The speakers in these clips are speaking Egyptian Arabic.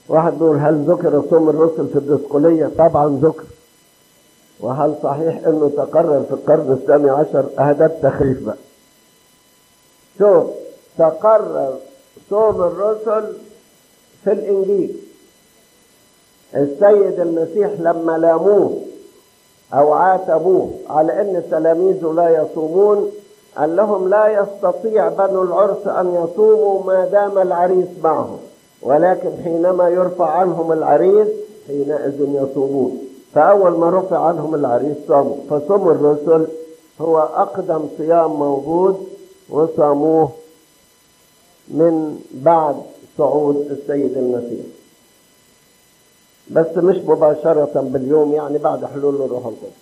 واحد بيقول هل ذكر صوم الرسل في الدسقلية طبعا ذكر وهل صحيح انه تقرر في القرن الثاني عشر اهدى التخريف بقى شوف تقرر صوم الرسل في الانجيل السيد المسيح لما لاموه او عاتبوه على ان تلاميذه لا يصومون قال لهم لا يستطيع بنو العرس ان يصوموا ما دام العريس معهم ولكن حينما يرفع عنهم العريس حينئذ يصومون فاول ما رفع عنهم العريس صاموا فصوم الرسل هو اقدم صيام موجود وصاموه من بعد صعود السيد المسيح بس مش مباشرة باليوم يعني بعد حلول الروح القدس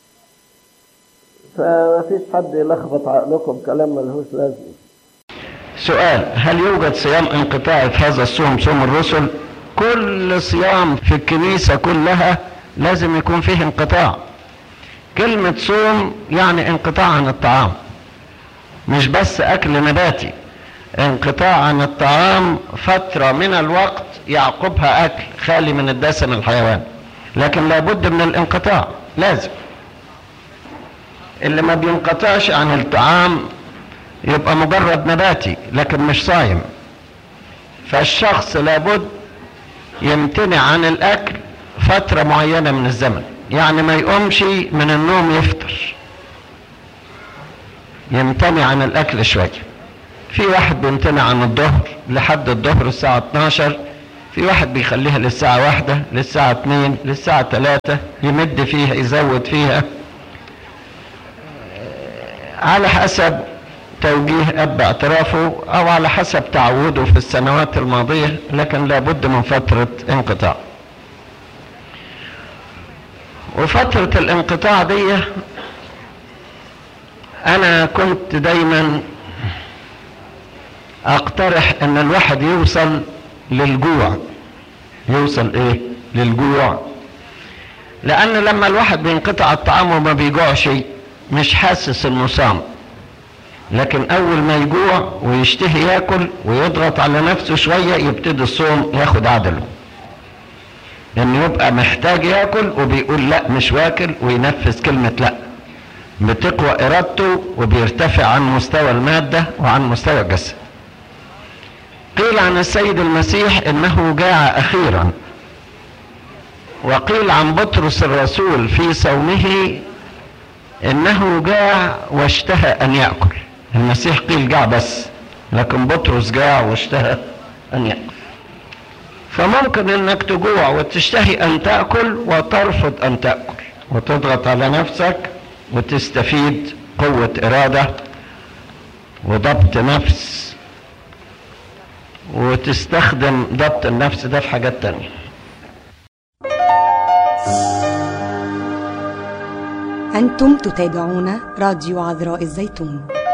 فما فيش حد يلخبط عقلكم كلام ملهوش لازمة سؤال هل يوجد صيام انقطاعي في هذا الصوم صوم الرسل كل صيام في الكنيسة كلها لازم يكون فيه انقطاع كلمة صوم يعني انقطاع عن الطعام مش بس أكل نباتي انقطاع عن الطعام فترة من الوقت يعقبها أكل خالي من الدسم الحيوان لكن لابد من الانقطاع لازم اللي ما بينقطعش عن الطعام يبقى مجرد نباتي لكن مش صايم فالشخص لابد يمتنع عن الأكل فترة معينة من الزمن يعني ما يقومش من النوم يفطر يمتنع عن الأكل شوية في واحد بيمتنع عن الظهر لحد الظهر الساعة 12 في واحد بيخليها للساعة واحدة للساعة اتنين للساعة تلاتة يمد فيها يزود فيها على حسب توجيه أب اعترافه أو على حسب تعوده في السنوات الماضية لكن لابد من فترة انقطاع وفترة الانقطاع دي أنا كنت دايما أقترح أن الواحد يوصل للجوع يوصل إيه؟ للجوع لأن لما الواحد بينقطع الطعام وما بيجوعش مش حاسس إنه صام لكن أول ما يجوع ويشتهي ياكل ويضغط على نفسه شوية يبتدي الصوم ياخد عدله انه يبقى محتاج ياكل وبيقول لا مش واكل وينفذ كلمة لا بتقوى ارادته وبيرتفع عن مستوى المادة وعن مستوى الجسد قيل عن السيد المسيح انه جاع اخيرا وقيل عن بطرس الرسول في صومه انه جاع واشتهى ان ياكل المسيح قيل جاع بس لكن بطرس جاع واشتهى ان ياكل فممكن انك تجوع وتشتهي ان تاكل وترفض ان تاكل وتضغط على نفسك وتستفيد قوه اراده وضبط نفس وتستخدم ضبط النفس ده في حاجات تانية أنتم تتابعون راديو عذراء الزيتون